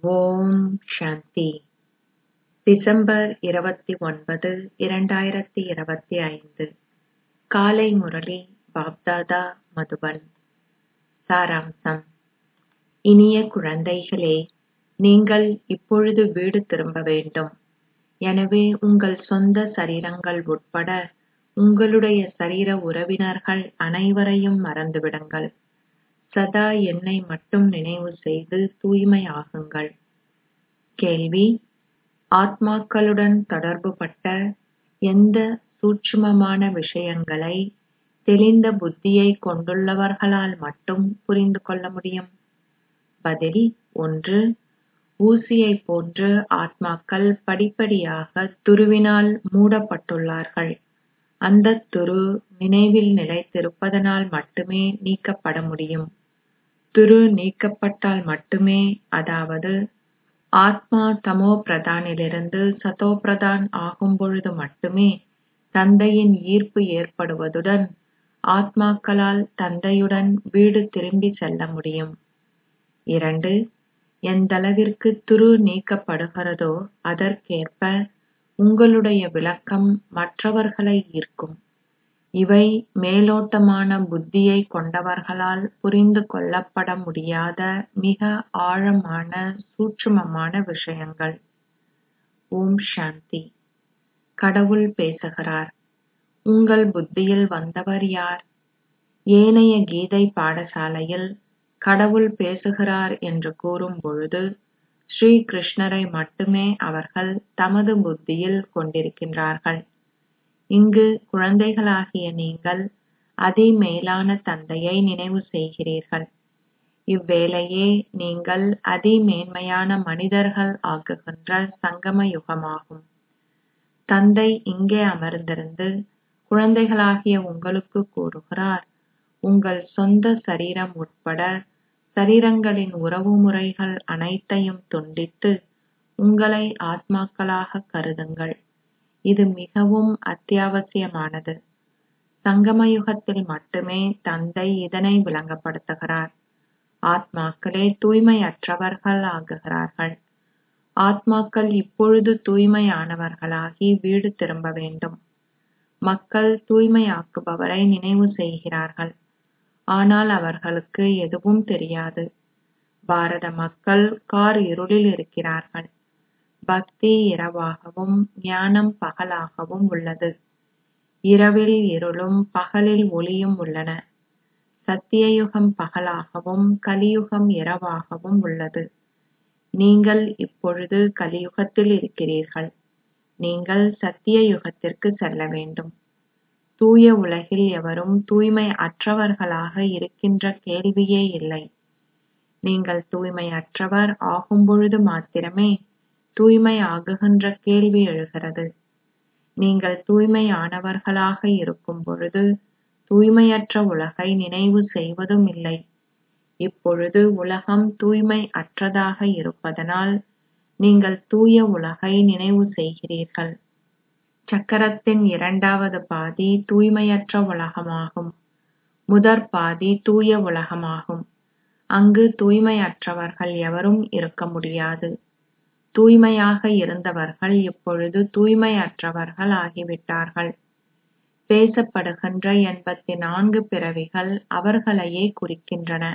ஓம் சாந்தி December இருபத்தி ஒன்பது இரண்டாயிரத்தி இருபத்தி ஐந்து காலை முரளி பாப்தாதா மதுபன் சாராம்சம் இனிய குழந்தைகளே நீங்கள் இப்பொழுது வீடு திரும்ப வேண்டும் எனவே உங்கள் சொந்த சரீரங்கள் உட்பட உங்களுடைய சரீர உறவினர்கள் அனைவரையும் மறந்துவிடுங்கள் சதா என்னை மட்டும் நினைவு செய்து தூய்மையாகுங்கள் கேள்வி ஆத்மாக்களுடன் தொடர்புபட்ட எந்த சூட்சுமமான விஷயங்களை தெளிந்த புத்தியை கொண்டுள்ளவர்களால் மட்டும் புரிந்து கொள்ள முடியும் பதில் ஒன்று ஊசியைப் போன்று ஆத்மாக்கள் படிப்படியாக துருவினால் மூடப்பட்டுள்ளார்கள் அந்தத் துரு நினைவில் நிலைத்திருப்பதனால் மட்டுமே நீக்கப்பட முடியும் துரு நீக்கப்பட்டால் மட்டுமே அதாவது ஆத்மா தமோ பிரதானிலிருந்து சதோ பிரதான் ஆகும்பொழுது மட்டுமே தந்தையின் ஈர்ப்பு ஏற்படுவதுடன் ஆத்மாக்களால் தந்தையுடன் வீடு திரும்பி செல்ல முடியும் இரண்டு எந்தளவிற்கு துரு நீக்கப்படுகிறதோ அதற்கேற்ப உங்களுடைய விளக்கம் மற்றவர்களை ஈர்க்கும் இவை மேலோட்டமான புத்தியை கொண்டவர்களால் புரிந்து கொள்ளப்பட முடியாத மிக ஆழமான சூட்சுமமான விஷயங்கள் ஓம் சாந்தி கடவுள் பேசுகிறார் உங்கள் புத்தியில் வந்தவர் யார் ஏனைய கீதை பாடசாலையில் கடவுள் பேசுகிறார் என்று கூறும் பொழுது ஸ்ரீ கிருஷ்ணரை மட்டுமே அவர்கள் தமது புத்தியில் கொண்டிருக்கின்றார்கள் இங்கு குழந்தைகளாகிய நீங்கள் அதிமேலான தந்தையை நினைவு செய்கிறீர்கள் இவ்வேளையே நீங்கள் அதிமேன்மையான மனிதர்கள் ஆக்குகின்ற சங்கம யுகமாகும் தந்தை இங்கே அமர்ந்திருந்து குழந்தைகளாகிய உங்களுக்கு கூறுகிறார் உங்கள் சொந்த சரீரம் உட்பட சரீரங்களின் உறவுமுறைகள் அனைத்தையும் துண்டித்து உங்களை ஆத்மாக்களாக கருதுங்கள் இது மிகவும் அத்தியாவசியமானது சங்கமயுகத்தில் மட்டுமே தந்தை இதனை விளங்கப்படுத்துகிறார் ஆத்மாக்களே தூய்மையற்றவர்கள் ஆகுகிறார்கள் ஆத்மாக்கள் இப்பொழுது தூய்மையானவர்களாகி வீடு திரும்ப வேண்டும் மக்கள் தூய்மையாக்குபவரை நினைவு செய்கிறார்கள் ஆனால் அவர்களுக்கு எதுவும் தெரியாது பாரத மக்கள் கார் இருளில் இருக்கிறார்கள் பக்தி இரவாகவும் ஞானம் பகலாகவும் உள்ளது இரவில் இருளும் பகலில் ஒளியும் உள்ளன சத்தியயுகம் பகலாகவும் கலியுகம் இரவாகவும் உள்ளது நீங்கள் இப்பொழுது கலியுகத்தில் இருக்கிறீர்கள் நீங்கள் சத்திய யுகத்திற்கு செல்ல வேண்டும் தூய உலகில் எவரும் தூய்மை அற்றவர்களாக இருக்கின்ற கேள்வியே இல்லை நீங்கள் தூய்மை அற்றவர் ஆகும்பொழுது மாத்திரமே தூய்மை ஆகுகின்ற கேள்வி எழுகிறது நீங்கள் தூய்மையானவர்களாக இருக்கும் பொழுது தூய்மையற்ற உலகை நினைவு செய்வதும் இல்லை இப்பொழுது உலகம் தூய்மை அற்றதாக இருப்பதனால் நீங்கள் தூய உலகை நினைவு செய்கிறீர்கள் சக்கரத்தின் இரண்டாவது பாதி தூய்மையற்ற உலகமாகும் முதற் பாதி தூய உலகமாகும் அங்கு தூய்மையற்றவர்கள் எவரும் இருக்க முடியாது தூய்மையாக இருந்தவர்கள் இப்பொழுது தூய்மையற்றவர்கள் ஆகிவிட்டார்கள் பேசப்படுகின்ற எண்பத்தி நான்கு பிறவிகள் அவர்களையே குறிக்கின்றன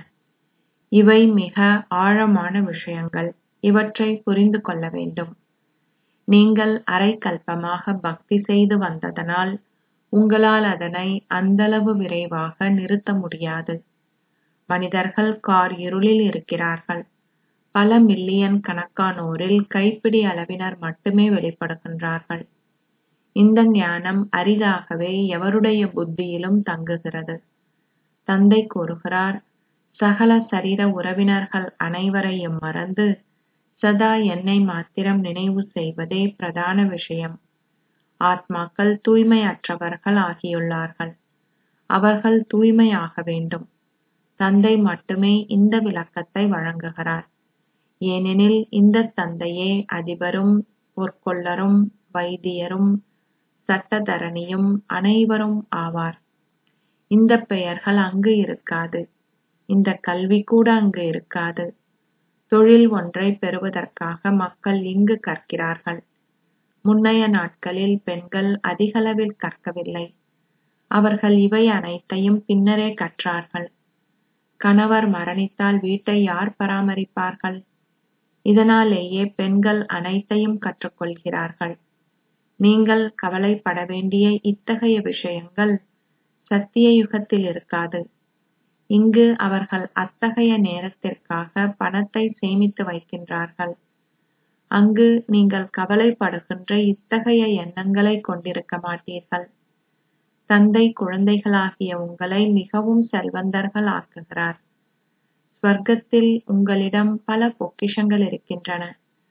இவை மிக ஆழமான விஷயங்கள் இவற்றை புரிந்து கொள்ள வேண்டும் நீங்கள் அரைக்கல்பமாக பக்தி செய்து வந்ததனால் உங்களால் அதனை அந்தளவு விரைவாக நிறுத்த முடியாது மனிதர்கள் கார் இருளில் இருக்கிறார்கள் பல மில்லியன் கணக்கானோரில் கைப்பிடி அளவினர் மட்டுமே வெளிப்படுகின்றார்கள் இந்த ஞானம் அரிதாகவே எவருடைய புத்தியிலும் தங்குகிறது தந்தை கூறுகிறார் சகல சரீர உறவினர்கள் அனைவரையும் மறந்து சதா என்னை மாத்திரம் நினைவு செய்வதே பிரதான விஷயம் ஆத்மாக்கள் தூய்மையற்றவர்கள் ஆகியுள்ளார்கள் அவர்கள் தூய்மையாக வேண்டும் தந்தை மட்டுமே இந்த விளக்கத்தை வழங்குகிறார் ஏனெனில் இந்த தந்தையே அதிபரும் பொற்கொள்ளரும் வைத்தியரும் சட்டத்தரணியும் அனைவரும் ஆவார் இந்த பெயர்கள் அங்கு இருக்காது இந்த கல்வி கூட அங்கு இருக்காது தொழில் ஒன்றைப் பெறுவதற்காக மக்கள் இங்கு கற்கிறார்கள் முன்னைய நாட்களில் பெண்கள் அதிகளவில் கற்கவில்லை அவர்கள் இவை அனைத்தையும் பின்னரே கற்றார்கள் கணவர் மரணித்தால் வீட்டை யார் பராமரிப்பார்கள் இதனாலேயே பெண்கள் அனைத்தையும் கற்றுக்கொள்கிறார்கள் நீங்கள் கவலைப்பட வேண்டிய இத்தகைய விஷயங்கள் சத்திய யுகத்தில் இருக்காது இங்கு அவர்கள் அத்தகைய நேரத்திற்காக பணத்தை சேமித்து வைக்கின்றார்கள் அங்கு நீங்கள் கவலைப்படுகின்ற இத்தகைய எண்ணங்களை கொண்டிருக்க மாட்டீர்கள் தந்தை குழந்தைகளாகிய உங்களை மிகவும் செல்வந்தர்கள் ஆக்குகிறார் ஸ்வர்க்கத்தில் உங்களிடம் பல பொக்கிஷங்கள் இருக்கின்றன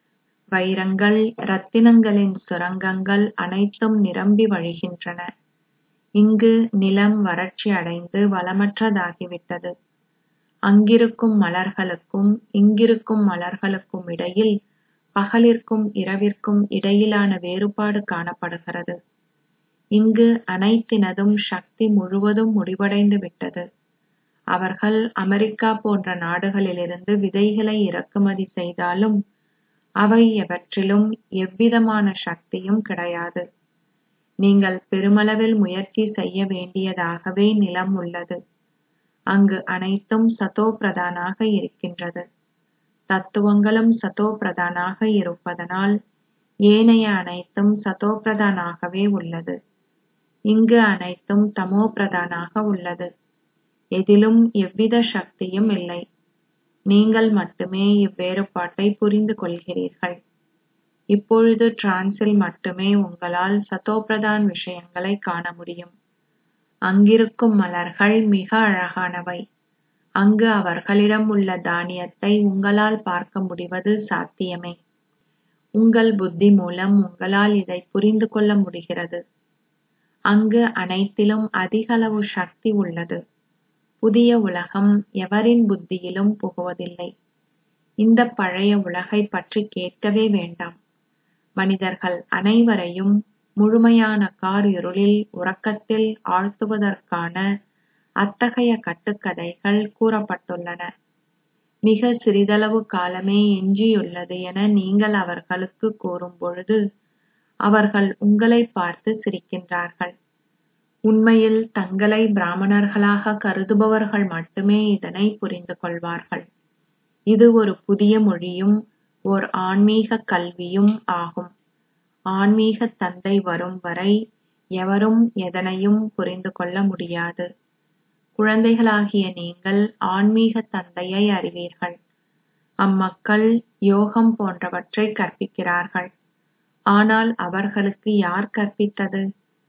வைரங்கள் ரத்தினங்களின் சுரங்கங்கள் அனைத்தும் நிரம்பி வழிகின்றன இங்கு நிலம் வறட்சி அடைந்து வளமற்றதாகிவிட்டது அங்கிருக்கும் மலர்களுக்கும் இங்கிருக்கும் மலர்களுக்கும் இடையில் பகலிற்கும் இரவிற்கும் இடையிலான வேறுபாடு காணப்படுகிறது இங்கு அனைத்தினதும் சக்தி முழுவதும் முடிவடைந்து விட்டது அவர்கள் அமெரிக்கா போன்ற நாடுகளிலிருந்து விதைகளை இறக்குமதி செய்தாலும் அவை எவற்றிலும் எவ்விதமான சக்தியும் கிடையாது நீங்கள் பெருமளவில் முயற்சி செய்ய வேண்டியதாகவே நிலம் உள்ளது அங்கு அனைத்தும் சதோ பிரதானாக இருக்கின்றது தத்துவங்களும் சதோ பிரதானாக இருப்பதனால் ஏனைய அனைத்தும் சதோ பிரதானாகவே உள்ளது இங்கு அனைத்தும் தமோ பிரதானாக உள்ளது எதிலும் எவ்வித சக்தியும் இல்லை நீங்கள் மட்டுமே இவ்வேறுபாட்டை புரிந்து கொள்கிறீர்கள் இப்பொழுது டிரான்ஸில் மட்டுமே உங்களால் சதோபிரதான் விஷயங்களை காண முடியும் அங்கிருக்கும் மலர்கள் மிக அழகானவை அங்கு அவர்களிடம் உள்ள தானியத்தை உங்களால் பார்க்க முடிவது சாத்தியமே உங்கள் புத்தி மூலம் உங்களால் இதை புரிந்து கொள்ள முடிகிறது அங்கு அனைத்திலும் அதிகளவு சக்தி உள்ளது புதிய உலகம் எவரின் புத்தியிலும் புகுவதில்லை இந்த பழைய உலகை பற்றி கேட்கவே வேண்டாம் மனிதர்கள் அனைவரையும் முழுமையான கார் இருளில் உறக்கத்தில் ஆழ்த்துவதற்கான அத்தகைய கட்டுக்கதைகள் கூறப்பட்டுள்ளன மிக சிறிதளவு காலமே எஞ்சியுள்ளது என நீங்கள் அவர்களுக்கு கூறும் பொழுது அவர்கள் உங்களை பார்த்து சிரிக்கின்றார்கள் உண்மையில் தங்களை பிராமணர்களாக கருதுபவர்கள் மட்டுமே இதனை புரிந்து கொள்வார்கள் இது ஒரு புதிய மொழியும் ஓர் ஆன்மீக கல்வியும் ஆகும் ஆன்மீக தந்தை வரும் வரை எவரும் எதனையும் புரிந்து கொள்ள முடியாது குழந்தைகளாகிய நீங்கள் ஆன்மீக தந்தையை அறிவீர்கள் அம்மக்கள் யோகம் போன்றவற்றை கற்பிக்கிறார்கள் ஆனால் அவர்களுக்கு யார் கற்பித்தது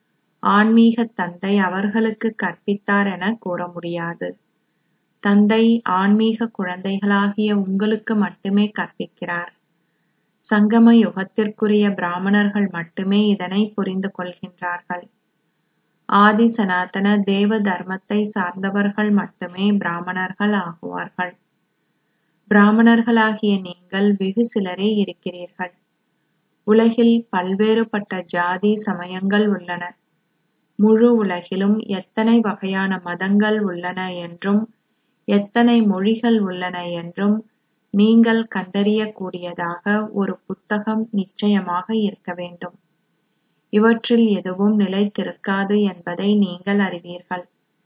ஆன்மீக தந்தை அவர்களுக்கு கற்பித்தார் என கூற முடியாது தந்தை ஆன்மீக குழந்தைகளாகிய உங்களுக்கு மட்டுமே கற்பிக்கிறார் சங்கம யுகத்திற்குரிய பிராமணர்கள் மட்டுமே இதனை புரிந்து கொள்கின்றார்கள் ஆதி சனாதன தேவ தர்மத்தை சார்ந்தவர்கள் மட்டுமே பிராமணர்கள் ஆகுவார்கள் பிராமணர்களாகிய நீங்கள் வெகு சிலரே இருக்கிறீர்கள் உலகில் பல்வேறுபட்ட ஜாதி சமயங்கள் உள்ளன முழு உலகிலும் எத்தனை வகையான மதங்கள் உள்ளன என்றும் எத்தனை மொழிகள் உள்ளன என்றும் நீங்கள் கண்டறியக்கூடியதாக ஒரு புத்தகம் நிச்சயமாக இருக்க வேண்டும் இவற்றில் எதுவும் நிலைத்திருக்காது என்பதை நீங்கள் அறிவீர்கள்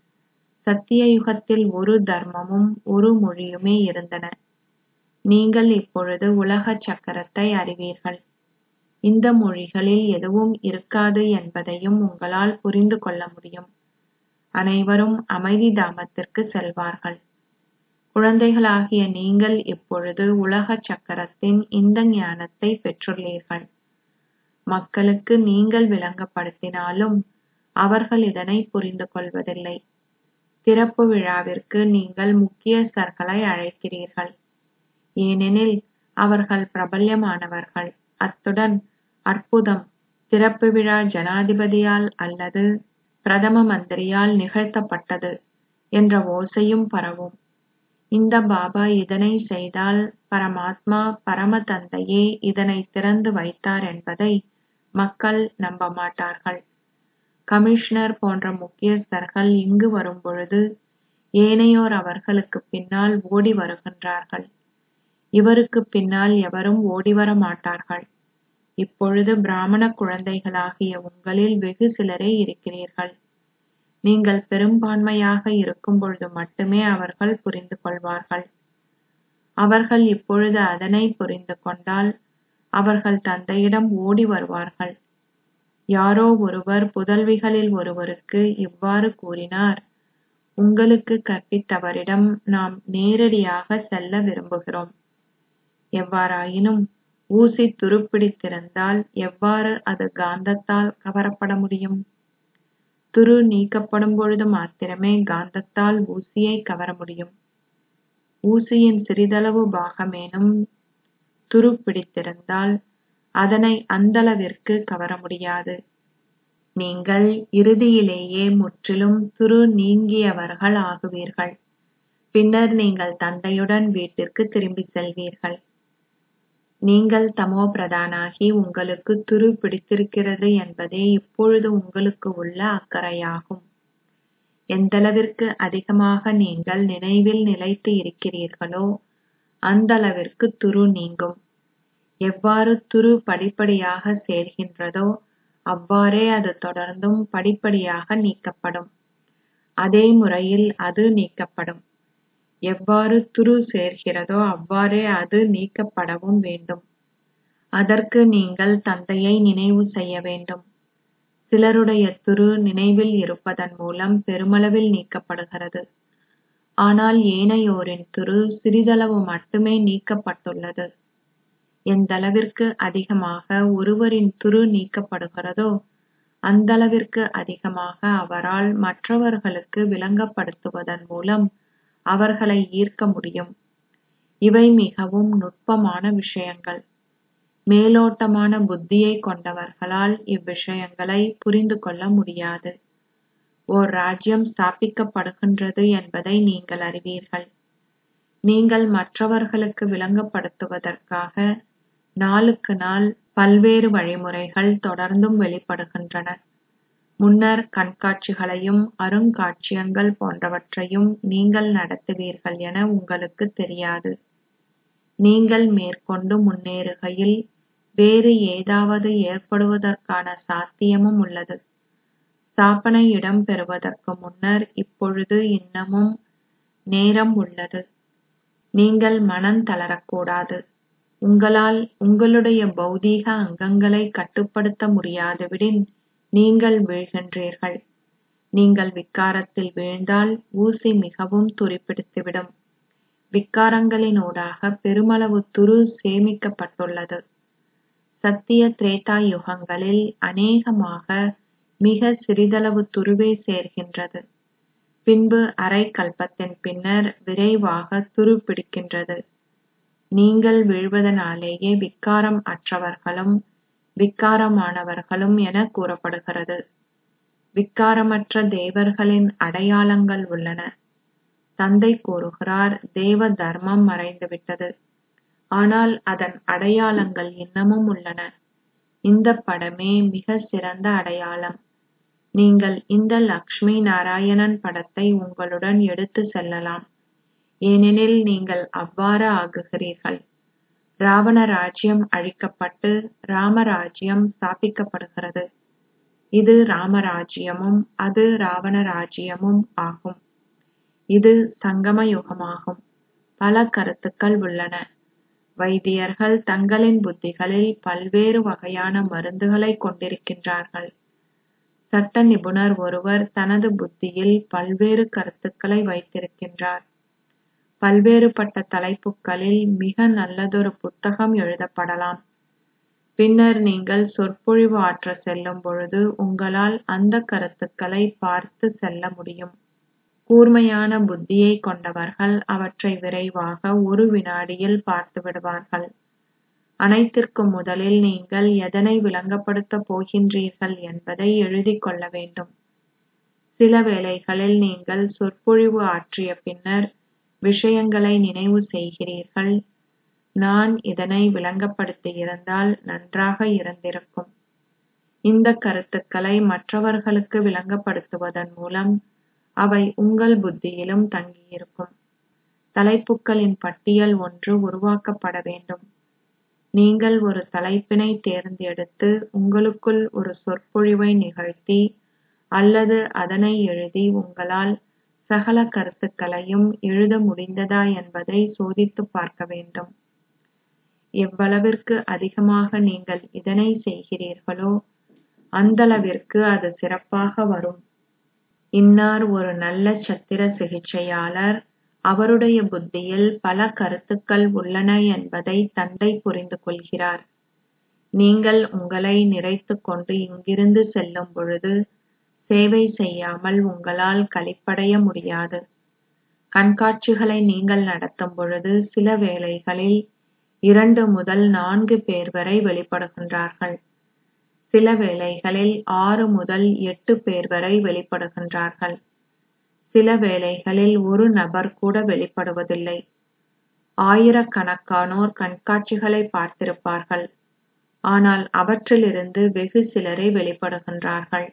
சத்திய யுகத்தில் ஒரு தர்மமும் ஒரு மொழியுமே இருந்தன நீங்கள் இப்பொழுது உலக சக்கரத்தை அறிவீர்கள் இந்த மொழிகளில் எதுவும் இருக்காது என்பதையும் உங்களால் புரிந்து கொள்ள முடியும் அனைவரும் அமைதி தாமத்திற்கு செல்வார்கள் குழந்தைகளாகிய நீங்கள் இப்பொழுது உலக சக்கரத்தின் இந்த ஞானத்தை பெற்றுள்ளீர்கள் மக்களுக்கு நீங்கள் விளங்கப்படுத்தினாலும் அவர்கள் இதனை புரிந்து கொள்வதில்லை திறப்பு விழாவிற்கு நீங்கள் முக்கியஸ்தர்களை அழைக்கிறீர்கள் ஏனெனில் அவர்கள் பிரபல்யமானவர்கள் அத்துடன் அற்புதம் திறப்பு விழா ஜனாதிபதியால் அல்லது பிரதம மந்திரியால் நிகழ்த்தப்பட்டது என்ற ஓசையும் பரவும் இந்த பாபா இதனை செய்தால் பரமாத்மா பரம தந்தையே இதனை திறந்து வைத்தார் என்பதை மக்கள் நம்ப மாட்டார்கள் கமிஷனர் போன்ற முக்கியஸ்தர்கள் இங்கு வரும்பொழுது ஏனையோர் அவர்களுக்கு பின்னால் ஓடி வருகின்றார்கள் இவருக்குப் பின்னால் எவரும் ஓடிவர மாட்டார்கள் இப்பொழுது பிராமண குழந்தைகளாகிய உங்களில் வெகு சிலரே இருக்கிறீர்கள் நீங்கள் பெரும்பான்மையாக இருக்கும் பொழுது மட்டுமே அவர்கள் புரிந்து கொள்வார்கள் அவர்கள் இப்பொழுது அதனை புரிந்து கொண்டால் அவர்கள் தந்தையிடம் ஓடி வருவார்கள் யாரோ ஒருவர் புதல்விகளில் ஒருவருக்கு இவ்வாறு கூறினார் உங்களுக்கு கற்பித்தவரிடம் நாம் நேரடியாக செல்ல விரும்புகிறோம் எவ்வாறாயினும் ஊசி துருப்பிடித்திருந்தால் எவ்வாறு அது காந்தத்தால் கவரப்பட முடியும் துரு நீக்கப்படும் பொழுது மாத்திரமே காந்தத்தால் ஊசியை கவர முடியும் ஊசியின் சிறிதளவு பாகமேனும் துரு பிடித்திருந்தால் அதனை அந்தளவிற்கு கவர முடியாது நீங்கள் இறுதியிலேயே முற்றிலும் துரு நீங்கியவர்கள் ஆகுவீர்கள் பின்னர் நீங்கள் தந்தையுடன் வீட்டிற்கு திரும்பி செல்வீர்கள் நீங்கள் தமோ பிரதானாகி உங்களுக்கு துரு பிடித்திருக்கிறது என்பதே இப்பொழுது உங்களுக்கு உள்ள அக்கறையாகும் எந்தளவிற்கு அதிகமாக நீங்கள் நினைவில் நிலைத்து இருக்கிறீர்களோ அந்தளவிற்கு துரு நீங்கும் எவ்வாறு துரு படிப்படியாக சேர்கின்றதோ அவ்வாறே அது தொடர்ந்தும் படிப்படியாக நீக்கப்படும் அதே முறையில் அது நீக்கப்படும் எவ்வாறு துரு சேர்கிறதோ அவ்வாறே அது நீக்கப்படவும் வேண்டும் அதற்கு நீங்கள் தந்தையை நினைவு செய்ய வேண்டும் சிலருடைய துரு நினைவில் இருப்பதன் மூலம் பெருமளவில் நீக்கப்படுகிறது ஆனால் ஏனையோரின் துரு சிறிதளவு மட்டுமே நீக்கப்பட்டுள்ளது எந்தளவிற்கு அதிகமாக ஒருவரின் துரு நீக்கப்படுகிறதோ அந்தளவிற்கு அதிகமாக அவரால் மற்றவர்களுக்கு விளங்கப்படுத்துவதன் மூலம் அவர்களை ஈர்க்க முடியும் இவை மிகவும் நுட்பமான விஷயங்கள் மேலோட்டமான புத்தியை கொண்டவர்களால் இவ்விஷயங்களை புரிந்து கொள்ள முடியாது ஓர் ராஜ்யம் ஸ்தாபிக்கப்படுகின்றது என்பதை நீங்கள் அறிவீர்கள் நீங்கள் மற்றவர்களுக்கு விளங்கப்படுத்துவதற்காக நாளுக்கு நாள் பல்வேறு வழிமுறைகள் தொடர்ந்தும் வெளிப்படுகின்றன முன்னர் கண்காட்சிகளையும் அருங்காட்சியகங்கள் போன்றவற்றையும் நீங்கள் நடத்துவீர்கள் என உங்களுக்கு தெரியாது நீங்கள் மேற்கொண்டு முன்னேறுகையில் வேறு ஏதாவது ஏற்படுவதற்கான சாத்தியமும் உள்ளது ஸ்தாபனை இடம் பெறுவதற்கு முன்னர் இப்பொழுது இன்னமும் நேரம் உள்ளது நீங்கள் மனம் தளரக்கூடாது உங்களால் உங்களுடைய பௌதீக அங்கங்களை கட்டுப்படுத்த முடியாதுவிடின் நீங்கள் வீழ்கின்றீர்கள் நீங்கள் விக்காரத்தில் வீழ்ந்தால் ஊசி மிகவும் துருப்பிடித்துவிடும் விக்காரங்களினூடாக பெருமளவு துரு சேமிக்கப்பட்டுள்ளது சத்திய திரேதா யுகங்களில் அநேகமாக மிக சிறிதளவு துருவே சேர்கின்றது பின்பு அரை கல்பத்தின் பின்னர் விரைவாக துரு பிடிக்கின்றது நீங்கள் வீழ்வதனாலேயே விக்காரம் அற்றவர்களும் விக்காரமானவர்களும் என கூறப்படுகிறது விக்காரமற்ற தேவர்களின் அடையாளங்கள் உள்ளன தந்தை கூறுகிறார் தேவ தர்மம் மறைந்துவிட்டது ஆனால் அதன் அடையாளங்கள் இன்னமும் உள்ளன இந்த படமே மிக சிறந்த அடையாளம் நீங்கள் இந்த லக்ஷ்மி நாராயணன் படத்தை உங்களுடன் எடுத்து செல்லலாம் ஏனெனில் நீங்கள் அவ்வாறு ஆகுகிறீர்கள் ராவண ராஜ்யம் அழிக்கப்பட்டு ராமராஜ்யம் ஸ்தாபிக்கப்படுகிறது இது ராமராஜ்யமும் அது ராவண ராஜ்யமும் ஆகும் இது சங்கம யுகமாகும் பல கருத்துக்கள் உள்ளன வைத்தியர்கள் தங்களின் புத்திகளில் பல்வேறு வகையான மருந்துகளை கொண்டிருக்கின்றார்கள் சட்ட நிபுணர் ஒருவர் தனது புத்தியில் பல்வேறு கருத்துக்களை வைத்திருக்கின்றார் பல்வேறுபட்ட தலைப்புகளில் மிக நல்லதொரு புத்தகம் எழுதப்படலாம் பின்னர் நீங்கள் சொற்பொழிவு ஆற்ற செல்லும் பொழுது உங்களால் அந்த கருத்துக்களை பார்த்து செல்ல முடியும் கூர்மையான புத்தியை கொண்டவர்கள் அவற்றை விரைவாக ஒரு வினாடியில் பார்த்து விடுவார்கள் அனைத்திற்கும் முதலில் நீங்கள் எதனை விளங்கப்படுத்தப் போகின்றீர்கள் என்பதை எழுதிக் கொள்ள வேண்டும் சில வேளைகளில் நீங்கள் சொற்பொழிவு ஆற்றிய பின்னர் விஷயங்களை நினைவு செய்கிறீர்கள் நான் இதனை விளங்கப்படுத்தியிருந்தால் நன்றாக இருந்திருக்கும் இந்த கருத்துக்களை மற்றவர்களுக்கு விளங்கப்படுத்துவதன் மூலம் அவை உங்கள் புத்தியிலும் தங்கியிருக்கும் தலைப்புகளின் பட்டியல் ஒன்று உருவாக்கப்பட வேண்டும் நீங்கள் ஒரு தலைப்பினை தேர்ந்தெடுத்து உங்களுக்குள் ஒரு சொற்பொழிவை நிகழ்த்தி அல்லது அதனை எழுதி உங்களால் சகல கருத்துக்களையும் எழுத முடிந்ததா என்பதை சோதித்துப் பார்க்க வேண்டும் எவ்வளவிற்கு அதிகமாக நீங்கள் இதனை செய்கிறீர்களோ அந்தளவிற்கு அது சிறப்பாக வரும் இன்னார் ஒரு நல்ல சத்திர சிகிச்சையாளர் அவருடைய புத்தியில் பல கருத்துக்கள் உள்ளன என்பதை தந்தை புரிந்து கொள்கிறார் நீங்கள் உங்களை நிறைத்துக் கொண்டு இங்கிருந்து செல்லும் பொழுது சேவை செய்யாமல் உங்களால் களிப்படைய முடியாது கண்காட்சிகளை நீங்கள் நடத்தும் பொழுது சில வேளைகளில் இரண்டு முதல் நான்கு பேர் வரை வெளிப்படுகின்றார்கள் சில வேளைகளில் ஆறு முதல் எட்டு பேர் வரை வெளிப்படுகின்றார்கள் சில வேளைகளில் ஒரு நபர் கூட வெளிப்படுவதில்லை ஆயிரக்கணக்கானோர் கண்காட்சிகளை பார்த்திருப்பார்கள் ஆனால் அவற்றிலிருந்து வெகு சிலரே வெளிப்படுகின்றார்கள்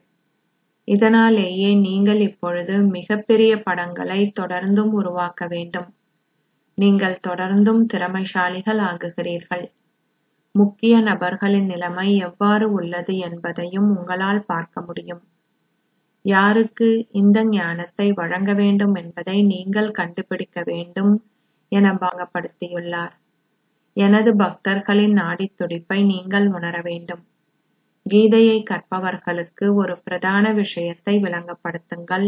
இதனாலேயே நீங்கள் இப்பொழுது மிகப்பெரிய படங்களை தொடர்ந்தும் உருவாக்க வேண்டும் நீங்கள் தொடர்ந்தும் திறமைசாலிகள் ஆகுகிறீர்கள் முக்கிய நபர்களின் நிலைமை எவ்வாறு உள்ளது என்பதையும் உங்களால் பார்க்க முடியும் யாருக்கு இந்த ஞானத்தை வழங்க வேண்டும் என்பதை நீங்கள் கண்டுபிடிக்க வேண்டும் என பாகப்படுத்தியுள்ளார் எனது பக்தர்களின் நாடித் துடிப்பை நீங்கள் உணர வேண்டும் கீதையை கற்பவர்களுக்கு ஒரு பிரதான விஷயத்தை விளங்கப்படுத்துங்கள்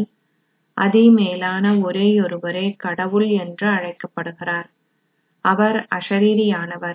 அதிமேலான ஒரேயொருவரே கடவுள் என்று அழைக்கப்படுகிறார் அவர் அஷரீரியானவர்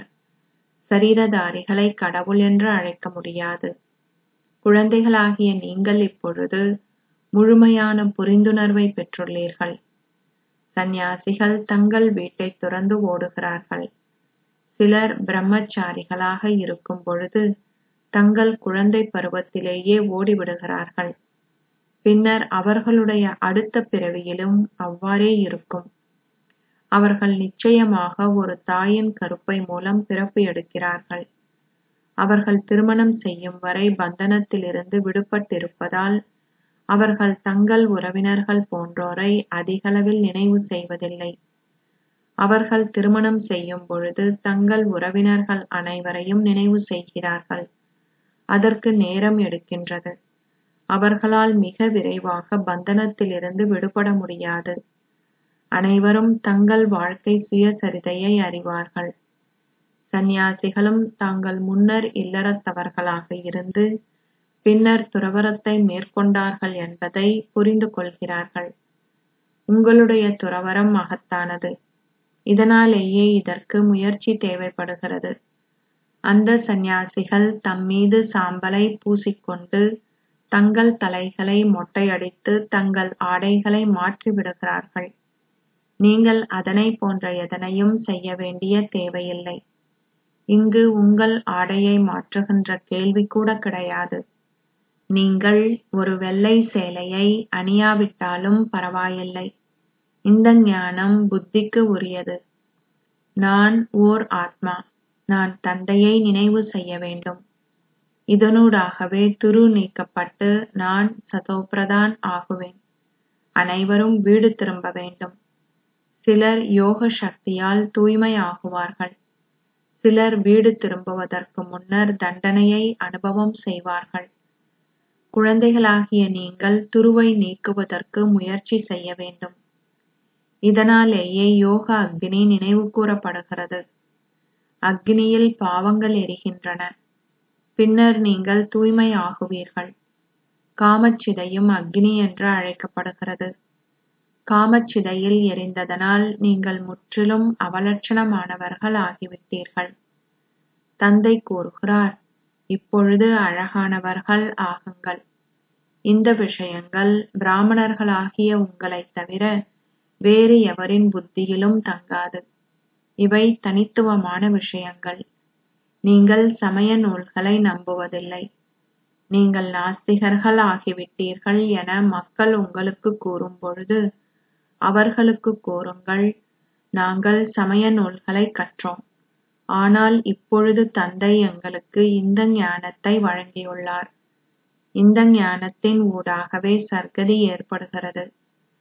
சரீரதாரிகளை கடவுள் என்று அழைக்க முடியாது குழந்தைகளாகிய நீங்கள் இப்பொழுது முழுமையான புரிந்துணர்வை பெற்றுள்ளீர்கள் சந்நியாசிகள் தங்கள் வீட்டை துறந்து ஓடுகிறார்கள் சிலர் பிரம்மச்சாரிகளாக இருக்கும் பொழுது தங்கள் குழந்தை பருவத்திலேயே ஓடிவிடுகிறார்கள் பின்னர் அவர்களுடைய அடுத்த பிறவியிலும் அவ்வாறே இருக்கும் அவர்கள் நிச்சயமாக ஒரு தாயின் கருப்பை மூலம் பிறப்பு எடுக்கிறார்கள் அவர்கள் திருமணம் செய்யும் வரை பந்தனத்திலிருந்து விடுபட்டிருப்பதால் அவர்கள் தங்கள் உறவினர்கள் போன்றோரை அதிகளவில் நினைவு செய்வதில்லை அவர்கள் திருமணம் செய்யும் பொழுது தங்கள் உறவினர்கள் அனைவரையும் நினைவு செய்கிறார்கள் அதற்கு நேரம் எடுக்கின்றது அவர்களால் மிக விரைவாக பந்தனத்திலிருந்து விடுபட முடியாது அனைவரும் தங்கள் வாழ்க்கை சுயசரிதையை அறிவார்கள் சந்நியாசிகளும் தாங்கள் முன்னர் இல்லறத்தவர்களாக இருந்து பின்னர் துறவரத்தை மேற்கொண்டார்கள் என்பதை புரிந்து கொள்கிறார்கள் உங்களுடைய துறவரம் மகத்தானது இதனாலேயே இதற்கு முயற்சி தேவைப்படுகிறது அந்த சந்நியாசிகள் தம்மீது சாம்பலை பூசிக்கொண்டு தங்கள் தலைகளை மொட்டையடித்து தங்கள் ஆடைகளை மாற்றி விடுகிறார்கள் நீங்கள் அதனை போன்ற எதனையும் செய்ய வேண்டிய தேவையில்லை இங்கு உங்கள் ஆடையை மாற்றுகின்ற கேள்வி கூட கிடையாது நீங்கள் ஒரு வெள்ளை சேலையை அணியாவிட்டாலும் பரவாயில்லை இந்த ஞானம் புத்திக்கு உரியது நான் ஓர் ஆத்மா நான் தந்தையை நினைவு செய்ய வேண்டும் இதனூடாகவே துரு நீக்கப்பட்டு நான் சதோபிரதான் ஆகுவேன் அனைவரும் வீடு திரும்ப வேண்டும் சிலர் யோக சக்தியால் தூய்மை ஆகுவார்கள் சிலர் வீடு திரும்புவதற்கு முன்னர் தண்டனையை அனுபவம் செய்வார்கள் குழந்தைகளாகிய நீங்கள் துருவை நீக்குவதற்கு முயற்சி செய்ய வேண்டும் இதனாலேயே யோக அக்னி நினைவு கூறப்படுகிறது அக்னியில் பாவங்கள் எரிகின்றன பின்னர் நீங்கள் தூய்மை ஆகுவீர்கள் காமச்சிதையும் அக்னி என்று அழைக்கப்படுகிறது காமச்சிதையில் எரிந்ததனால் நீங்கள் முற்றிலும் அவலட்சணமானவர்கள் ஆகிவிட்டீர்கள் தந்தை கூறுகிறார் இப்பொழுது அழகானவர்கள் ஆகுங்கள் இந்த விஷயங்கள் பிராமணர்களாகிய உங்களைத் தவிர வேறு எவரின் புத்தியிலும் தங்காது இவை தனித்துவமான விஷயங்கள் நீங்கள் சமய நூல்களை நம்புவதில்லை நீங்கள் நாஸ்திகர்கள் ஆகிவிட்டீர்கள் என மக்கள் உங்களுக்கு கூறும் பொழுது அவர்களுக்கு கூறுங்கள் நாங்கள் சமய நூல்களை கற்றோம் ஆனால் இப்பொழுது தந்தை எங்களுக்கு இந்த ஞானத்தை வழங்கியுள்ளார் இந்த ஞானத்தின் ஊடாகவே சர்க்கதி ஏற்படுகிறது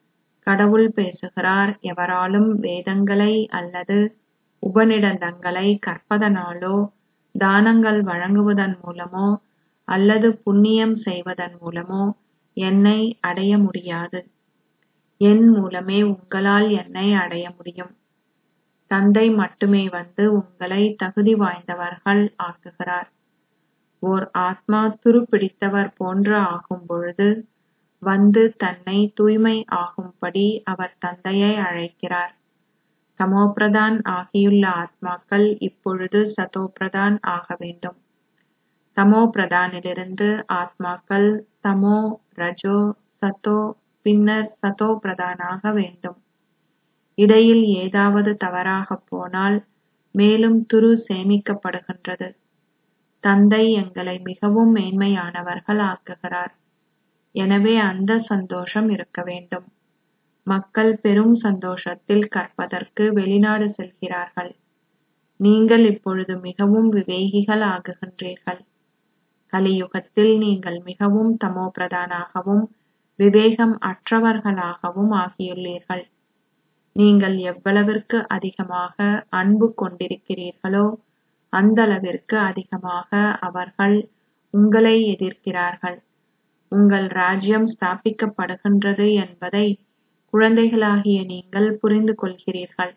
கடவுள் பேசுகிறார் எவராலும் வேதங்களை அல்லது உபநிடதங்களை கற்பதனாலோ தானங்கள் வழங்குவதன் மூலமோ அல்லது புண்ணியம் செய்வதன் மூலமோ என்னை அடைய முடியாது என் மூலமே உங்களால் என்னை அடைய முடியும் தந்தை மட்டுமே வந்து உங்களை தகுதி வாய்ந்தவர்கள் ஆக்குகிறார் ஓர் ஆத்மா துருப்பிடித்தவர் போன்று ஆகும் பொழுது வந்து தன்னை தூய்மை ஆகும்படி அவர் தந்தையை அழைக்கிறார் தமோபிரதான் ஆகியுள்ள ஆத்மாக்கள் இப்பொழுது சதோபிரதான் ஆக வேண்டும் தமோ பிரதானிலிருந்து ஆத்மாக்கள் தமோ ரஜோ சத்தோ பின்னர் சதோ பிரதானாக வேண்டும் இடையில் ஏதாவது தவறாகப் போனால் மேலும் துரு சேமிக்கப்படுகின்றது தந்தை எங்களை மிகவும் மேன்மையானவர்கள் ஆக்குகிறார் எனவே அந்த சந்தோஷம் இருக்க வேண்டும் மக்கள் பெரும் சந்தோஷத்தில் கற்பதற்கு வெளிநாடு செல்கிறார்கள் நீங்கள் இப்பொழுது மிகவும் விவேகிகள் ஆகுகின்றீர்கள் கலியுகத்தில் நீங்கள் மிகவும் தமோபிரதானாகவும் விவேகம் அற்றவர்களாகவும் ஆகியுள்ளீர்கள் நீங்கள் எவ்வளவிற்கு அதிகமாக அன்பு கொண்டிருக்கிறீர்களோ அந்தளவிற்கு அதிகமாக அவர்கள் உங்களை எதிர்க்கிறார்கள் உங்கள் ராஜ்யம் ஸ்தாபிக்கப்படுகின்றது என்பதை குழந்தைகளாகிய நீங்கள் புரிந்து கொள்கிறீர்கள்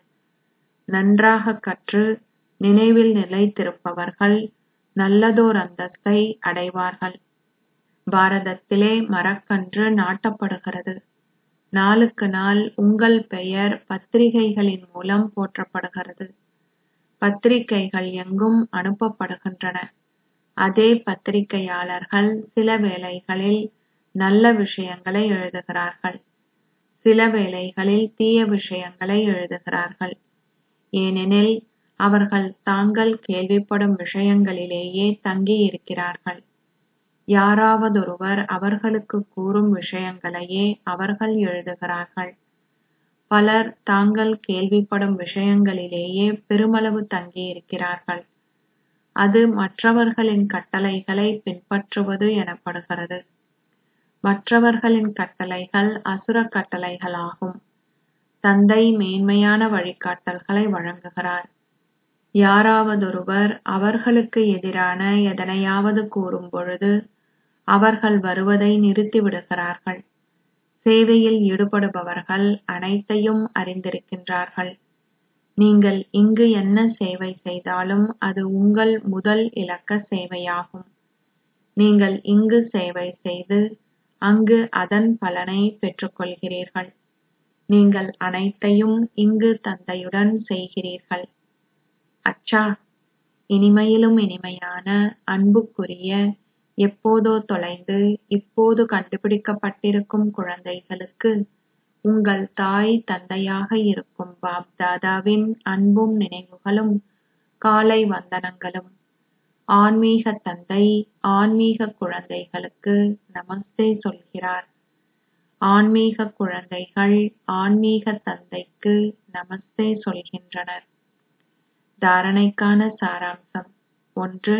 நன்றாக கற்று நினைவில் நிலைத்திருப்பவர்கள் நல்லதோர் அந்தஸ்தை அடைவார்கள் பாரதத்திலே மரக்கன்று நாட்டப்படுகிறது நாளுக்கு நாள் உங்கள் பெயர் பத்திரிகைகளின் மூலம் போற்றப்படுகிறது பத்திரிகைகள் எங்கும் அனுப்பப்படுகின்றன அதே பத்திரிகையாளர்கள் சில வேளைகளில் நல்ல விஷயங்களை எழுதுகிறார்கள் சில வேளைகளில் தீய விஷயங்களை எழுதுகிறார்கள் ஏனெனில் அவர்கள் தாங்கள் கேள்விப்படும் விஷயங்களிலேயே தங்கி இருக்கிறார்கள் யாராவதொருவர் அவர்களுக்கு கூறும் விஷயங்களையே அவர்கள் எழுதுகிறார்கள் பலர் தாங்கள் கேள்விப்படும் விஷயங்களிலேயே பெருமளவு தங்கியிருக்கிறார்கள் அது மற்றவர்களின் கட்டளைகளை பின்பற்றுவது எனப்படுகிறது மற்றவர்களின் கட்டளைகள் அசுர கட்டளைகளாகும் தந்தை மேன்மையான வழிகாட்டல்களை வழங்குகிறார் யாராவதொருவர் அவர்களுக்கு எதிரான எதனையாவது கூறும் பொழுது அவர்கள் வருவதை நிறுத்திவிடுகிறார்கள் சேவையில் ஈடுபடுபவர்கள் அனைத்தையும் அறிந்திருக்கின்றார்கள் நீங்கள் இங்கு என்ன சேவை செய்தாலும் அது உங்கள் முதல் இலக்க சேவையாகும் நீங்கள் இங்கு சேவை செய்து அங்கு அதன் பலனை பெற்றுக்கொள்கிறீர்கள் நீங்கள் அனைத்தையும் இங்கு தந்தையுடன் செய்கிறீர்கள் அச்சா இனிமையிலும் இனிமையான அன்புக்குரிய எப்போதோ தொலைந்து இப்போது கண்டுபிடிக்கப்பட்டிருக்கும் குழந்தைகளுக்கு உங்கள் தாய் தந்தையாக இருக்கும் பாப் தாதாவின் அன்பும் நினைவுகளும் காலை வந்தனங்களும் ஆன்மீக தந்தை ஆன்மீக குழந்தைகளுக்கு நமஸ்தே சொல்கிறார் ஆன்மீக குழந்தைகள் ஆன்மீக தந்தைக்கு நமஸ்தே சொல்கின்றனர் தாரணைக்கான சாராம்சம் ஒன்று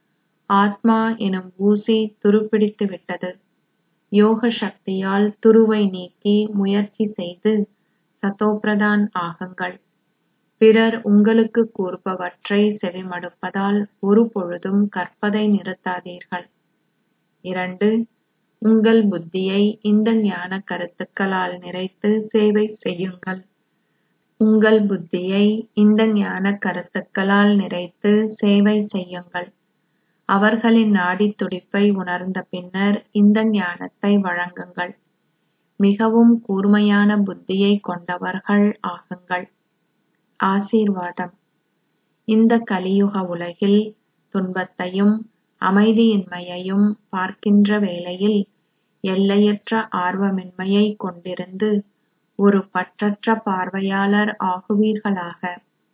ஆத்மா எனும் ஊசி துருப்பிடித்து விட்டது யோக சக்தியால் துருவை நீக்கி முயற்சி செய்து சதோபிரதான் ஆகுங்கள் பிறர் உங்களுக்கு கூறுபவற்றை செவிமடுப்பதால் ஒரு பொழுதும் கற்பதை நிறுத்தாதீர்கள் இரண்டு உங்கள் புத்தியை இந்த ஞான கருத்துக்களால் நிறைத்து சேவை செய்யுங்கள் உங்கள் புத்தியை இந்த ஞான கருத்துக்களால் நிறைத்து சேவை செய்யுங்கள் அவர்களின் நாடித் துடிப்பை உணர்ந்த பின்னர் இந்த ஞானத்தை வழங்குங்கள் மிகவும் கூர்மையான புத்தியை கொண்டவர்கள் ஆகுங்கள் ஆசீர்வாதம் இந்த கலியுக உலகில் துன்பத்தையும் அமைதியின்மையையும் பார்க்கின்ற வேளையில் எல்லையற்ற ஆர்வமின்மையை கொண்டிருந்து ஒரு பற்றற்ற பார்வையாளர் ஆகுவீர்களாக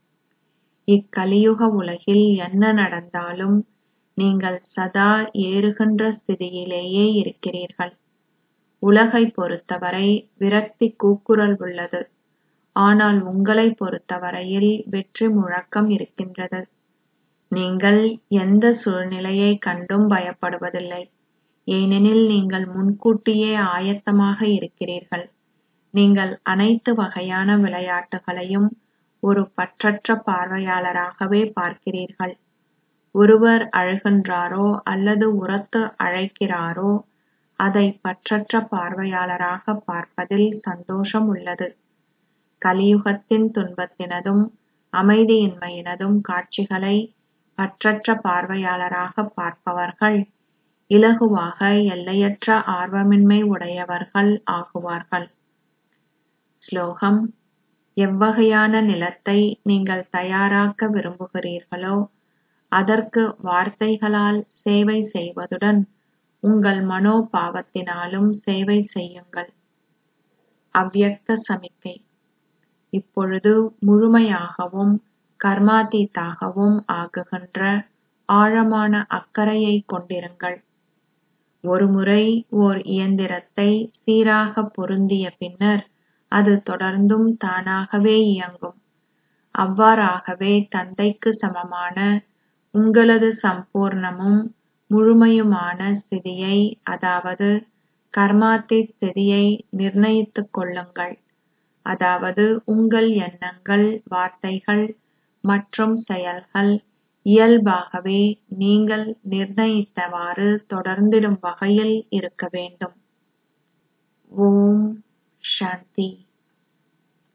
இக்கலியுக உலகில் என்ன நடந்தாலும் நீங்கள் சதா ஏறுகின்ற ஸ்திதியிலேயே இருக்கிறீர்கள் உலகை பொறுத்தவரை விரக்தி கூக்குரல் உள்ளது ஆனால் உங்களை பொறுத்தவரையில் வெற்றி முழக்கம் இருக்கின்றது நீங்கள் எந்த சூழ்நிலையை கண்டும் பயப்படுவதில்லை ஏனெனில் நீங்கள் முன்கூட்டியே ஆயத்தமாக இருக்கிறீர்கள் நீங்கள் அனைத்து வகையான விளையாட்டுகளையும் ஒரு பற்றற்ற பார்வையாளராகவே பார்க்கிறீர்கள் ஒருவர் அழுகின்றாரோ அல்லது உரத்து அழைக்கிறாரோ அதை பற்றற்ற பார்வையாளராக பார்ப்பதில் சந்தோஷம் உள்ளது கலியுகத்தின் துன்பத்தினதும் அமைதியின்மையினதும் காட்சிகளை பற்றற்ற பார்வையாளராக பார்ப்பவர்கள் இலகுவாக எல்லையற்ற ஆர்வமின்மை உடையவர்கள் ஆகுவார்கள் ஸ்லோகம் எவ்வகையான நிலத்தை நீங்கள் தயாராக்க விரும்புகிறீர்களோ அதற்கு வார்த்தைகளால் சேவை செய்வதுடன் உங்கள் மனோபாவத்தினாலும் சேவை செய்யுங்கள் அவ்யக்த சமிக்கை இப்பொழுது முழுமையாகவும் கர்மாதீத்தாகவும் ஆகுகின்ற ஆழமான அக்கறையைக் கொண்டிருங்கள் ஒருமுறை ஓர் இயந்திரத்தை சீராக பொருந்திய பின்னர் அது தொடர்ந்தும் தானாகவே இயங்கும் அவ்வாறாகவே தந்தைக்கு சமமான உங்களது சம்பூர்ணமும் முழுமையுமான ஸ்திதியை அதாவது கர்மாத்தீத் ஸ்திதியை நிர்ணயித்துக் கொள்ளுங்கள் அதாவது உங்கள் எண்ணங்கள் வார்த்தைகள் மற்றும் செயல்கள் இயல்பாகவே நீங்கள் நிர்ணயித்தவாறு தொடர்ந்திடும் வகையில் இருக்க வேண்டும் ஓம் சாந்தி